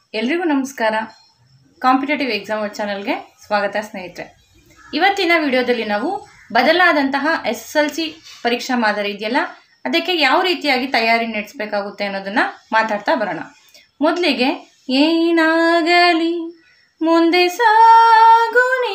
ಎಲ್ರಿಗೂ ನಮಸ್ಕಾರ competitive exam ಚಾನಲ್ಗೆ ಸ್ವಾಗತ ಸ್ನೇಹಿತರೆ ಇವತ್ತಿನ ವಿಡಿಯೋದಲ್ಲಿ ನಾವು ಬದಲಾದಂತಹ ಎಸ್ ಎಸ್ ಎಲ್ ಸಿ ಪರೀಕ್ಷಾ ಮಾದರಿ ಇದೆಯಲ್ಲ ಅದಕ್ಕೆ ಯಾವ ರೀತಿಯಾಗಿ ತಯಾರಿ ನಡೆಸಬೇಕಾಗುತ್ತೆ ಅನ್ನೋದನ್ನು ಮಾತಾಡ್ತಾ ಬರೋಣ ಮೊದಲಿಗೆ ಏನಾಗಲಿ ಮುಂದೆ ಸಾಗುನಿ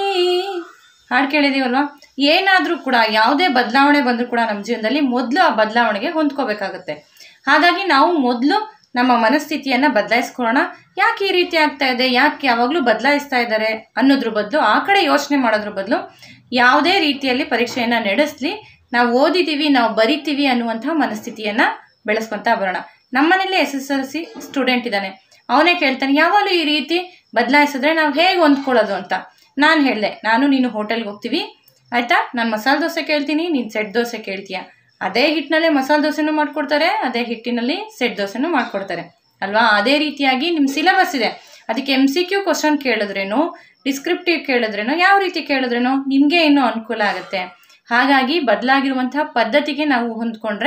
ಹಾಡು ಕೇಳಿದೀವಲ್ವಾ ಏನಾದರೂ ಕೂಡ ಯಾವುದೇ ಬದಲಾವಣೆ ಬಂದರೂ ಕೂಡ ನಮ್ಮ ಜೀವನದಲ್ಲಿ ಮೊದಲು ಆ ಬದಲಾವಣೆಗೆ ಹೊಂದ್ಕೋಬೇಕಾಗುತ್ತೆ ಹಾಗಾಗಿ ನಾವು ಮೊದಲು ನಮ್ಮ ಮನಸ್ಥಿತಿಯನ್ನು ಬದಲಾಯಿಸ್ಕೊಳ್ಳೋಣ ಯಾಕೆ ಈ ರೀತಿ ಆಗ್ತಾ ಇದೆ ಯಾಕೆ ಯಾವಾಗಲೂ ಬದಲಾಯಿಸ್ತಾ ಇದ್ದಾರೆ ಅನ್ನೋದ್ರ ಬದಲು ಆ ಕಡೆ ಯೋಚನೆ ಮಾಡೋದ್ರ ಬದಲು ಯಾವುದೇ ರೀತಿಯಲ್ಲಿ ಪರೀಕ್ಷೆಯನ್ನು ನಡೆಸಲಿ ನಾವು ಓದಿದ್ದೀವಿ ನಾವು ಬರಿತೀವಿ ಅನ್ನುವಂತಹ ಮನಸ್ಥಿತಿಯನ್ನು ಬೆಳೆಸ್ಕೊತಾ ಬರೋಣ ನಮ್ಮನೇಲಿ S S L C student ಇದ್ದಾನೆ ಅವನೇ ಕೇಳ್ತಾನೆ ಯಾವಾಗಲೂ ಈ ರೀತಿ ಬದಲಾಯಿಸಿದ್ರೆ ನಾವು ಹೇಗೆ ಹೊಂದ್ಕೊಳ್ಳೋದು ಅಂತ ನಾನು ಹೇಳಿದೆ ನಾನು ನೀನು ಹೋಟೆಲ್ಗೆ ಹೋಗ್ತೀವಿ ಆಯಿತಾ ನಾನು ಮಸಾಲೆ ದೋಸೆ ಕೇಳ್ತೀನಿ ನೀನು ಸೆಟ್ ದೋಸೆ ಕೇಳ್ತೀಯ ಅದೇ ಹಿಟ್ಟಿನಲ್ಲೇ ಮಸಾಲೆ ದೋಸೆನೂ ಮಾಡಿಕೊಡ್ತಾರೆ ಅದೇ ಹಿಟ್ಟಿನಲ್ಲಿ ಸೆಟ್ ದೋಸೆನೂ ಮಾಡಿಕೊಡ್ತಾರೆ ಅಲ್ವಾ ಅದೇ ರೀತಿಯಾಗಿ ನಿಮ್ಮ ಸಿಲೆಬಸ್ ಇದೆ ಅದಕ್ಕೆ ಎಮ್ ಸಿ ಕ್ಯೂ ಕ್ವಶನ್ ಕೇಳಿದ್ರೇನು ಡಿಸ್ಕ್ರಿಪ್ಟಿವ್ ಕೇಳಿದ್ರೇನೋ ಯಾವ ರೀತಿ ಕೇಳಿದ್ರೇನೋ ನಿಮಗೆ ಇನ್ನೂ ಅನುಕೂಲ ಆಗುತ್ತೆ ಹಾಗಾಗಿ ಬದಲಾಗಿರುವಂತಹ ಪದ್ಧತಿಗೆ ನಾವು ಹೊಂದ್ಕೊಂಡ್ರೆ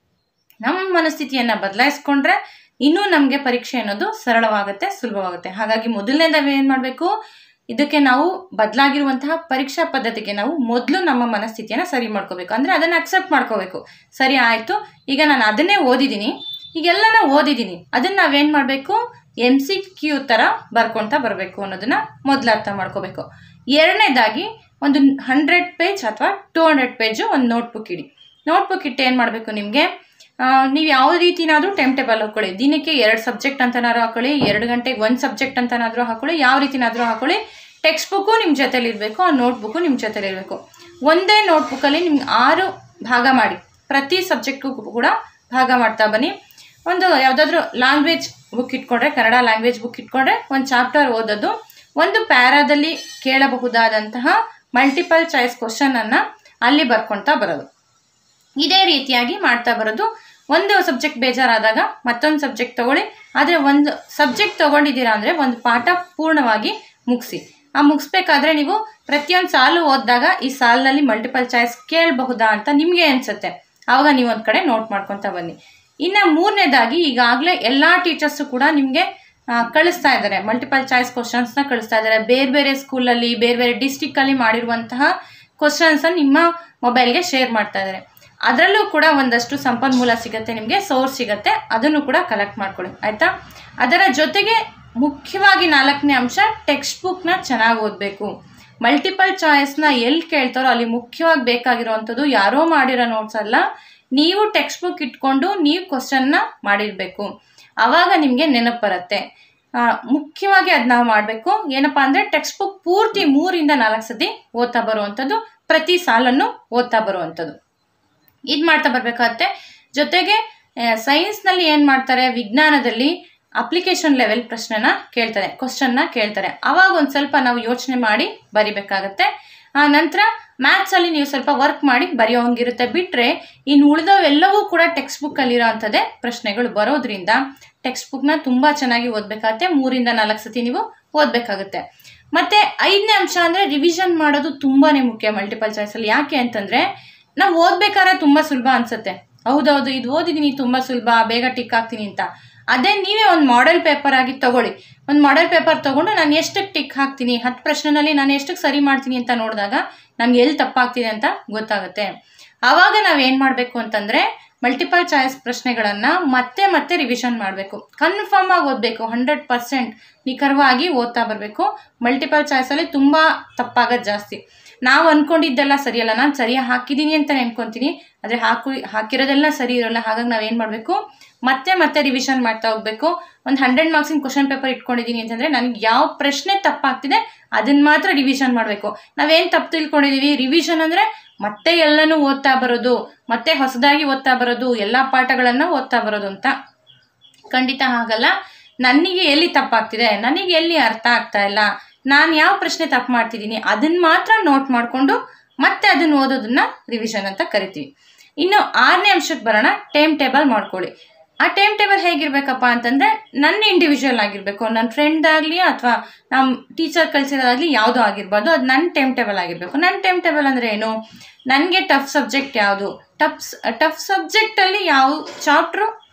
ನಮ್ಮ ಮನಸ್ಥಿತಿಯನ್ನು ಬದಲಾಯಿಸ್ಕೊಂಡ್ರೆ ಇನ್ನೂ ನಮಗೆ ಪರೀಕ್ಷೆ ಅನ್ನೋದು ಸರಳವಾಗುತ್ತೆ ಸುಲಭವಾಗುತ್ತೆ ಹಾಗಾಗಿ ಮೊದಲನೇದಾಗಿ ಏನು ಮಾಡಬೇಕು ಇದಕ್ಕೆ ನಾವು ಬದಲಾಗಿರುವಂತಹ ಪರೀಕ್ಷಾ ಪದ್ಧತಿಗೆ ನಾವು ಮೊದಲು ನಮ್ಮ ಮನಸ್ಥಿತಿಯನ್ನು ಸರಿ ಮಾಡ್ಕೋಬೇಕು ಅಂದರೆ ಅದನ್ನು ಅಕ್ಸೆಪ್ಟ್ ಮಾಡ್ಕೋಬೇಕು ಸರಿ ಆಯಿತು ಈಗ ನಾನು ಅದನ್ನೇ ಓದಿದ್ದೀನಿ ಈಗೆಲ್ಲನ ಓದಿದ್ದೀನಿ ಅದನ್ನು ನಾವೇನು ಮಾಡಬೇಕು ಎಮ್ ಸಿ ಕ್ಯೂ ಥರ ಬರ್ಕೊಳ್ತಾ ಬರಬೇಕು ಅನ್ನೋದನ್ನು ಮೊದಲು ಅರ್ಥ ಮಾಡ್ಕೋಬೇಕು ಎರಡನೇದಾಗಿ ಒಂದು ಹಂಡ್ರೆಡ್ ಪೇಜ್ ಅಥವಾ ಟೂ ಹಂಡ್ರೆಡ್ ಪೇಜು ಒಂದು ನೋಟ್ಬುಕ್ ಇಡಿ ನೋಟ್ಬುಕ್ ಇಟ್ಟು ಏನು ಮಾಡಬೇಕು ನಿಮಗೆ ನೀವು ಯಾವ ರೀತಿನಾದರೂ ಟೈಮ್ ಟೇಬಲ್ ಹಾಕೊಳ್ಳಿ ದಿನಕ್ಕೆ ಎರಡು ಸಬ್ಜೆಕ್ಟ್ ಅಂತನಾದ್ರೂ ಹಾಕೊಳ್ಳಿ ಎರಡು ಗಂಟೆಗೆ ಒಂದು ಸಬ್ಜೆಕ್ಟ್ ಅಂತನಾದರೂ ಹಾಕೊಳ್ಳಿ ಯಾವ ರೀತಿನಾದರೂ ಹಾಕೊಳ್ಳಿ ಟೆಕ್ಸ್ಟ್ ಬುಕ್ಕು ನಿಮ್ಮ ಜೊತೆಲಿ ಇರಬೇಕು ಆ ನೋಟ್ಬುಕ್ಕು ನಿಮ್ಮ ಜೊತೆಲಿ ಇರಬೇಕು ಒಂದೇ ನೋಟ್ಬುಕ್ಕಲ್ಲಿ ನಿಮ್ಗೆ ಆರು ಭಾಗ ಮಾಡಿ ಪ್ರತಿ ಸಬ್ಜೆಕ್ಟ್ಗೂ ಕೂಡ ಭಾಗ ಮಾಡ್ತಾ ಬನ್ನಿ ಒಂದು ಯಾವುದಾದ್ರೂ ಲ್ಯಾಂಗ್ವೇಜ್ ಬುಕ್ ಇಟ್ಕೊಂಡ್ರೆ ಕನ್ನಡ ಲ್ಯಾಂಗ್ವೇಜ್ ಬುಕ್ ಇಟ್ಕೊಂಡ್ರೆ ಒಂದು ಚಾಪ್ಟರ್ ಓದೋದು ಒಂದು ಪ್ಯಾರಾದಲ್ಲಿ ಕೇಳಬಹುದಾದಂತಹ ಮಲ್ಟಿಪಲ್ ಚಾಯ್ಸ್ ಕ್ವಶನನ್ನು ಅಲ್ಲಿ ಬರ್ಕೊಳ್ತಾ ಬರೋದು ಇದೇ ರೀತಿಯಾಗಿ ಮಾಡ್ತಾ ಬರೋದು ಒಂದು ಸಬ್ಜೆಕ್ಟ್ ಬೇಜಾರಾದಾಗ ಮತ್ತೊಂದು ಸಬ್ಜೆಕ್ಟ್ ತಗೊಳ್ಳಿ ಆದರೆ ಒಂದು ಸಬ್ಜೆಕ್ಟ್ ತಗೊಂಡಿದ್ದೀರಾ ಅಂದರೆ ಒಂದು ಪಾಠ ಪೂರ್ಣವಾಗಿ ಮುಗಿಸಿ ಆ ಮುಗಿಸ್ಬೇಕಾದ್ರೆ ನೀವು ಪ್ರತಿಯೊಂದು ಸಾಲು ಓದಿದಾಗ ಈ ಸಾಲಿನಲ್ಲಿ ಮಲ್ಟಿಪಲ್ ಚಾಯ್ಸ್ ಕೇಳಬಹುದಾ ಅಂತ ನಿಮಗೆ ಅನಿಸುತ್ತೆ ಆವಾಗ ನೀವು ಒಂದು ಕಡೆ ನೋಟ್ ಮಾಡ್ಕೊತಾ ಬನ್ನಿ ಇನ್ನು ಮೂರನೇದಾಗಿ ಈಗಾಗಲೇ ಎಲ್ಲ ಟೀಚರ್ಸು ಕೂಡ ನಿಮಗೆ ಕಳಿಸ್ತಾ ಇದ್ದಾರೆ ಮಲ್ಟಿಪಲ್ ಚಾಯ್ಸ್ ಕ್ವಶನ್ಸ್ನ ಕಳಿಸ್ತಾ ಇದ್ದಾರೆ ಬೇರೆ ಬೇರೆ ಸ್ಕೂಲಲ್ಲಿ ಬೇರೆ ಬೇರೆ ಡಿಸ್ಟಿಕ್ಕಲ್ಲಿ ಮಾಡಿರುವಂತಹ ಕ್ವಶನ್ಸನ್ನು ನಿಮ್ಮ ಮೊಬೈಲ್ಗೆ ಶೇರ್ ಮಾಡ್ತಾ ಇದ್ದಾರೆ ಅದರಲ್ಲೂ ಕೂಡ ಒಂದಷ್ಟು ಸಂಪನ್ಮೂಲ ಸಿಗುತ್ತೆ ನಿಮಗೆ ಸೋರ್ಸ್ ಸಿಗುತ್ತೆ ಅದನ್ನು ಕೂಡ ಕಲೆಕ್ಟ್ ಮಾಡ್ಕೊಳ್ಳಿ ಆಯಿತಾ ಅದರ ಜೊತೆಗೆ ಮುಖ್ಯವಾಗಿ ನಾಲ್ಕನೇ ಅಂಶ ಟೆಕ್ಸ್ಟ್ ಬುಕ್ನ ಚೆನ್ನಾಗಿ ಓದಬೇಕು ಮಲ್ಟಿಪಲ್ ಚಾಯ್ಸ್ನ ಎಲ್ಲಿ ಕೇಳ್ತಾರೋ ಅಲ್ಲಿ ಮುಖ್ಯವಾಗಿ ಬೇಕಾಗಿರೋವಂಥದ್ದು ಯಾರೋ ಮಾಡಿರೋ ನೋಟ್ಸ್ ಅಲ್ಲ ನೀವು ಟೆಕ್ಸ್ಟ್ ಬುಕ್ ಇಟ್ಕೊಂಡು ನೀವು ಕ್ವಶನ್ನ ಮಾಡಿರಬೇಕು ಆವಾಗ ನಿಮಗೆ ನೆನಪು ಬರುತ್ತೆ ಮುಖ್ಯವಾಗಿ ಅದು ನಾವು ಮಾಡಬೇಕು ಏನಪ್ಪ ಅಂದರೆ ಟೆಕ್ಸ್ಟ್ ಬುಕ್ ಪೂರ್ತಿ ಮೂರಿಂದ ನಾಲ್ಕು ಸತಿ ಓದ್ತಾ ಬರುವಂಥದ್ದು ಪ್ರತಿ ಸಾಲನ್ನು ಓದ್ತಾ ಬರುವಂಥದ್ದು ಇದು ಮಾಡ್ತಾ ಬರಬೇಕಾಗತ್ತೆ ಜೊತೆಗೆ ಸೈನ್ಸ್ನಲ್ಲಿ ಏನು ಮಾಡ್ತಾರೆ ವಿಜ್ಞಾನದಲ್ಲಿ ಅಪ್ಲಿಕೇಶನ್ ಲೆವೆಲ್ ಪ್ರಶ್ನೆನ ಕೇಳ್ತಾರೆ ಕ್ವಶನ್ನ ಕೇಳ್ತಾರೆ ಅವಾಗ ಒಂದು ಸ್ವಲ್ಪ ನಾವು ಯೋಚನೆ ಮಾಡಿ ಬರಿಬೇಕಾಗತ್ತೆ ಆ ನಂತರ ಮ್ಯಾಥ್ಸಲ್ಲಿ ನೀವು ಸ್ವಲ್ಪ ವರ್ಕ್ ಮಾಡಿ ಬರೆಯೋಂಗಿರುತ್ತೆ ಬಿಟ್ಟರೆ ಇನ್ನು ಉಳಿದವೆಲ್ಲವೂ ಕೂಡ ಟೆಕ್ಸ್ಟ್ ಬುಕ್ಕಲ್ಲಿರೋ ಅಂಥದ್ದೇ ಪ್ರಶ್ನೆಗಳು ಬರೋದ್ರಿಂದ ಟೆಕ್ಸ್ಟ್ ಬುಕ್ನ ತುಂಬ ಚೆನ್ನಾಗಿ ಓದಬೇಕಾಗತ್ತೆ ಮೂರಿಂದ ನಾಲ್ಕು ಸತಿ ನೀವು ಓದಬೇಕಾಗುತ್ತೆ ಮತ್ತು ಐದನೇ ಅಂಶ ಅಂದರೆ ರಿವಿಷನ್ ಮಾಡೋದು ತುಂಬಾ ಮುಖ್ಯ ಮಲ್ಟಿಪಲ್ ಚಾಯ್ಸಲ್ಲಿ ಯಾಕೆ ಅಂತಂದರೆ ನಾವು ಓದ್ಬೇಕಾದ್ರೆ ತುಂಬ ಸುಲಭ ಅನ್ಸುತ್ತೆ ಹೌದೌದು ಇದು ಓದಿದ್ದೀನಿ ತುಂಬ ಸುಲಭ ಬೇಗ ಟಿಕ್ ಆಗ್ತೀನಿ ಅಂತ ಅದೇ ನೀವೇ ಒಂದು ಮಾಡೆಲ್ ಪೇಪರ್ ಆಗಿ ತಗೊಳ್ಳಿ ಒಂದು ಮಾಡೆಲ್ ಪೇಪರ್ ತೊಗೊಂಡು ನಾನು ಎಷ್ಟಕ್ಕೆ ಟಿಕ್ ಹಾಕ್ತೀನಿ ಹತ್ತು ಪ್ರಶ್ನೆನಲ್ಲಿ ನಾನು ಎಷ್ಟಕ್ಕೆ ಸರಿ ಮಾಡ್ತೀನಿ ಅಂತ ನೋಡಿದಾಗ ನಮ್ಗೆ ಎಲ್ಲಿ ತಪ್ಪಾಗ್ತಿದೆ ಅಂತ ಗೊತ್ತಾಗುತ್ತೆ ಆವಾಗ ನಾವೇನು ಮಾಡಬೇಕು ಅಂತಂದರೆ ಮಲ್ಟಿಪಲ್ ಚಾಯ್ಸ್ ಪ್ರಶ್ನೆಗಳನ್ನು ಮತ್ತೆ ಮತ್ತೆ ರಿವಿಷನ್ ಮಾಡಬೇಕು ಕನ್ಫರ್ಮ್ ಆಗಿ ಓದಬೇಕು ಹಂಡ್ರೆಡ್ ಪರ್ಸೆಂಟ್ ನಿಖರವಾಗಿ ಓದ್ತಾ ಬರಬೇಕು ಮಲ್ಟಿಪಲ್ ಚಾಯ್ಸಲ್ಲಿ ತುಂಬ ತಪ್ಪಾಗೋದು ಜಾಸ್ತಿ ನಾವು ಅಂದ್ಕೊಂಡಿದ್ದೆಲ್ಲ ಸರಿಯಲ್ಲ ನಾನು ಸರಿಯಾಗಿ ಹಾಕಿದ್ದೀನಿ ಅಂತ ನೆನ್ಕೊತೀನಿ ಆದರೆ ಹಾಕು ಹಾಕಿರೋದೆಲ್ಲ ಸರಿ ಇರೋಲ್ಲ ಹಾಗಾಗಿ ನಾವೇನು ಮಾಡಬೇಕು ಮತ್ತೆ ಮತ್ತೆ ರಿವಿಷನ್ ಮಾಡ್ತಾ ಹೋಗಬೇಕು ಒಂದು ಹಂಡ್ರೆಡ್ ಮಾರ್ಕ್ಸಿನ ಕ್ವಶನ್ ಪೇಪರ್ ಇಟ್ಕೊಂಡಿದ್ದೀನಿ ಅಂತಂದರೆ ನನಗೆ ಯಾವ ಪ್ರಶ್ನೆ ತಪ್ಪಾಗ್ತಿದೆ ಅದನ್ನು ಮಾತ್ರ ರಿವಿಷನ್ ಮಾಡಬೇಕು ನಾವೇನು ತಪ್ಪು ತಿಳ್ಕೊಂಡಿದ್ದೀವಿ ರಿವಿಷನ್ ಅಂದರೆ ಮತ್ತೆ ಎಲ್ಲನೂ ಓದ್ತಾ ಬರೋದು ಮತ್ತೆ ಹೊಸದಾಗಿ ಓದ್ತಾ ಬರೋದು ಎಲ್ಲ ಪಾಠಗಳನ್ನು ಓದ್ತಾ ಬರೋದು ಅಂತ ಖಂಡಿತ ಆಗಲ್ಲ ನನಗೆ ಎಲ್ಲಿ ತಪ್ಪಾಗ್ತಿದೆ ನನಗೆ ಎಲ್ಲಿ ಅರ್ಥ ಆಗ್ತಾ ಇಲ್ಲ ನಾನು ಯಾವ ಪ್ರಶ್ನೆ ತಪ್ಪು ಮಾಡ್ತಿದ್ದೀನಿ ಅದನ್ನು ಮಾತ್ರ ನೋಟ್ ಮಾಡಿಕೊಂಡು ಮತ್ತೆ ಅದನ್ನು ಓದೋದನ್ನ ರಿವಿಷನ್ ಅಂತ ಕರಿತೀವಿ ಇನ್ನು ಆರನೇ ಅಂಶಕ್ಕೆ ಬರೋಣ ಟೈಮ್ ಟೇಬಲ್ ಮಾಡ್ಕೊಳ್ಳಿ ಆ ಟೈಮ್ ಟೇಬಲ್ ಹೇಗಿರ್ಬೇಕಪ್ಪ ಅಂತಂದರೆ ನನ್ನ ಇಂಡಿವಿಜುವಲ್ ಆಗಿರಬೇಕು ನನ್ನ ಫ್ರೆಂಡ್ ಆಗಲಿ ಅಥವಾ ನಮ್ಮ ಟೀಚರ್ ಕಲಿಸಿರೋದಾಗಲಿ ಯಾವುದೋ ಆಗಿರ್ಬೋದು ಅದು ನನ್ನ ಟೈಮ್ ಟೇಬಲ್ ಆಗಿರಬೇಕು ನನ್ನ ಟೈಮ್ ಟೇಬಲ್ ಅಂದರೆ ಏನು ನನಗೆ ಟಫ್ ಸಬ್ಜೆಕ್ಟ್ ಯಾವುದು ಟಫ್ ಟಫ್ ಸಬ್ಜೆಕ್ಟಲ್ಲಿ ಯಾವ ಚಾಪ್ಟ್ರು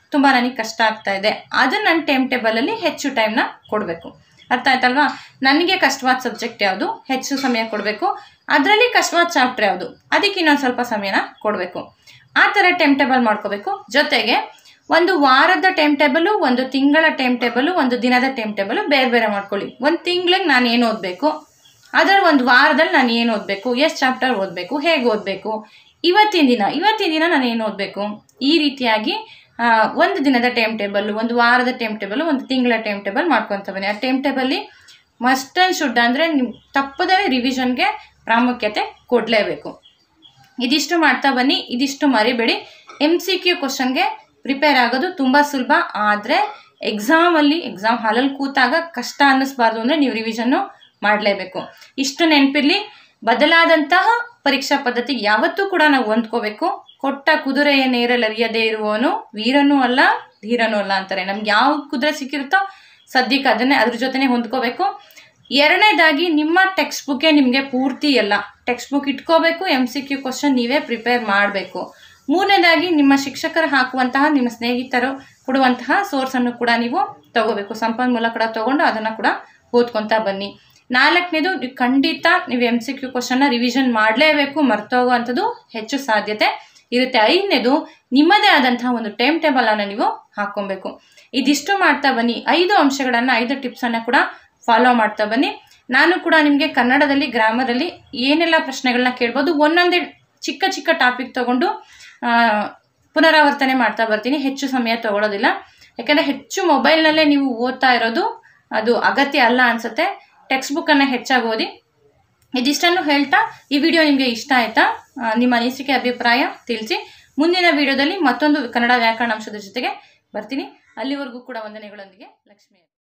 ತುಂಬ ನನಗೆ ಕಷ್ಟ ಆಗ್ತಾ ಇದೆ ಅದು ನನ್ನ ಟೈಮ್ ಟೇಬಲಲ್ಲಿ ಹೆಚ್ಚು ಟೈಮ್ನ ಕೊಡಬೇಕು ಅರ್ಥ ಆಯ್ತಲ್ವಾ ನನಗೆ ಕಷ್ಟವಾದ ಸಬ್ಜೆಕ್ಟ್ ಯಾವುದು ಹೆಚ್ಚು ಸಮಯ ಕೊಡಬೇಕು ಅದರಲ್ಲಿ ಕಷ್ಟವಾದ ಚಾಪ್ಟರ್ ಯಾವುದು ಅದಕ್ಕೆ ಇನ್ನೊಂದು ಸ್ವಲ್ಪ ಸಮಯನ ಕೊಡಬೇಕು ಆ ಥರ ಟೈಮ್ ಟೇಬಲ್ ಮಾಡ್ಕೋಬೇಕು ಜೊತೆಗೆ ಒಂದು ವಾರದ ಟೈಮ್ ಟೇಬಲು ಒಂದು ತಿಂಗಳ ಟೈಮ್ ಟೇಬಲು ಒಂದು ದಿನದ ಟೈಮ್ ಟೇಬಲು ಬೇರೆ ಬೇರೆ ಮಾಡ್ಕೊಳ್ಳಿ ಒಂದು ತಿಂಗಳಿಗೆ ನಾನು ಏನು ಓದಬೇಕು ಅದರ ಒಂದು ವಾರದಲ್ಲಿ ನಾನು ಏನು ಓದಬೇಕು ಎಷ್ಟು ಚಾಪ್ಟರ್ ಓದಬೇಕು ಹೇಗೆ ಓದಬೇಕು ಇವತ್ತಿನ ದಿನ ಇವತ್ತಿನ ದಿನ ನಾನು ಏನು ಓದಬೇಕು ಈ ರೀತಿಯಾಗಿ ಆ, ಒಂದು ದಿನದ ಟೈಮ್ ಟೇಬಲ್ ಒಂದು ವಾರದ ಟೈಮ್ ಟೇಬಲ್ ಒಂದು ತಿಂಗಳ ಟೈಮ್ ಟೇಬಲ್ ಮಾಡ್ಕೊತ ಬನ್ನಿ ಆ ಟೈಮ್ ಟೇಬಲ್ಲಿ ಮಸ್ಟ್ ಆ್ಯಂಡ್ ಶುಡ್ ಅಂದರೆ ನೀವು ತಪ್ಪದೇ ರಿವಿಷನ್ಗೆ ಪ್ರಾಮುಖ್ಯತೆ ಕೊಡಲೇಬೇಕು ಇದಿಷ್ಟು ಮಾಡ್ತಾ ಬನ್ನಿ ಇದಿಷ್ಟು ಮರಿಬೇಡಿ ಎಮ್ ಸಿ ಕ್ಯೂ ಕ್ವಶನ್ಗೆ ಪ್ರಿಪೇರ್ ಆಗೋದು ತುಂಬ ಸುಲಭ ಆದರೆ ಎಕ್ಸಾಮಲ್ಲಿ ಎಕ್ಸಾಮ್ ಹಾಲಲ್ಲಿ ಕೂತಾಗ ಕಷ್ಟ ಅನ್ನಿಸ್ಬಾರ್ದು ಅಂದರೆ ನೀವು ರಿವಿಷನ್ನು ಮಾಡಲೇಬೇಕು ಇಷ್ಟು ನೆನಪಿರಲಿ ಬದಲಾದಂತಹ ಪರೀಕ್ಷಾ ಪದ್ಧತಿಗೆ ಯಾವತ್ತೂ ಕೂಡ ನಾವು ಹೊಂದ್ಕೋಬೇಕು ಕೊಟ್ಟ ಕುದುರೆಯ ನೇರಲರಿಯದೇ ಇರುವವನು ವೀರನೂ ಅಲ್ಲ ಧೀರನೂ ಅಲ್ಲ ಅಂತಾರೆ ನಮ್ಗೆ ಯಾವ ಕುದುರೆ ಸಿಕ್ಕಿರುತ್ತೋ ಸದ್ಯಕ್ಕೆ ಅದನ್ನೇ ಅದ್ರ ಜೊತೆನೆ ಹೊಂದ್ಕೋಬೇಕು ಎರಡನೇದಾಗಿ ನಿಮ್ಮ ಟೆಕ್ಸ್ಟ್ ಬುಕ್ಕೆ ನಿಮಗೆ ಪೂರ್ತಿ ಎಲ್ಲ ಟೆಕ್ಸ್ಟ್ ಬುಕ್ ಇಟ್ಕೋಬೇಕು ಎಮ್ ಸಿ ಕ್ಯೂ ಕ್ವಶನ್ ನೀವೇ ಪ್ರಿಪೇರ್ ಮಾಡಬೇಕು ಮೂರನೇದಾಗಿ ನಿಮ್ಮ ಶಿಕ್ಷಕರು ಹಾಕುವಂತಹ ನಿಮ್ಮ ಸ್ನೇಹಿತರು ಕೊಡುವಂತಹ ಸೋರ್ಸನ್ನು ಕೂಡ ನೀವು ತಗೋಬೇಕು ಸಂಪನ್ಮೂಲ ಕೂಡ ತಗೊಂಡು ಅದನ್ನು ಕೂಡ ಓದ್ಕೊತಾ ಬನ್ನಿ ನಾಲ್ಕನೇದು ನೀವು ಖಂಡಿತ ನೀವು ಎಮ್ ಸಿ ಕ್ಯೂ ಕ್ವಶನ್ನ ರಿವಿಷನ್ ಮಾಡಲೇಬೇಕು ಮರ್ತೋಗುವಂಥದ್ದು ಹೆಚ್ಚು ಸಾಧ್ಯತೆ ಇರುತ್ತೆ ಐದನೇದು ನಿಮ್ಮದೇ ಆದಂತಹ ಒಂದು ಟೈಮ್ ಟೇಬಲನ್ನು ನೀವು ಹಾಕ್ಕೊಬೇಕು ಇದಿಷ್ಟು ಮಾಡ್ತಾ ಬನ್ನಿ ಐದು ಅಂಶಗಳನ್ನು ಐದು ಟಿಪ್ಸನ್ನು ಕೂಡ ಫಾಲೋ ಮಾಡ್ತಾ ಬನ್ನಿ ನಾನು ಕೂಡ ನಿಮಗೆ ಕನ್ನಡದಲ್ಲಿ ಗ್ರಾಮರಲ್ಲಿ ಏನೆಲ್ಲ ಪ್ರಶ್ನೆಗಳನ್ನ ಕೇಳ್ಬೋದು ಒಂದೊಂದೇ ಚಿಕ್ಕ ಚಿಕ್ಕ ಟಾಪಿಕ್ ತಗೊಂಡು ಆ, ಪುನರಾವರ್ತನೆ ಮಾಡ್ತಾ ಬರ್ತೀನಿ ಹೆಚ್ಚು ಸಮಯ ತಗೊಳ್ಳೋದಿಲ್ಲ ಯಾಕಂದರೆ ಹೆಚ್ಚು ಮೊಬೈಲ್ನಲ್ಲೇ ನೀವು ಓದ್ತಾ ಇರೋದು ಅದು ಅಗತ್ಯ ಅಲ್ಲ ಅನಿಸುತ್ತೆ ಟೆಕ್ಸ್ಟ್ ಬುಕ್ಕನ್ನು ಹೆಚ್ಚಾಗಿ ಓದಿ ಇದಿಷ್ಟನ್ನು ಹೇಳ್ತಾ ಈ ವಿಡಿಯೋ ನಿಮಗೆ ಇಷ್ಟ ಆಯ್ತಾ ಆ, ನಿಮ್ಮ ಅನಿಸಿಕೆ ಅಭಿಪ್ರಾಯ ತಿಳಿಸಿ ಮುಂದಿನ ವಿಡಿಯೋದಲ್ಲಿ ಮತ್ತೊಂದು ಕನ್ನಡ ವ್ಯಾಕರಣ ಅಂಶದ ಜೊತೆಗೆ ಬರ್ತೀನಿ ಅಲ್ಲಿವರೆಗೂ ಕೂಡ ವಂದನೆಗಳೊಂದಿಗೆ ಲಕ್ಷ್ಮಿ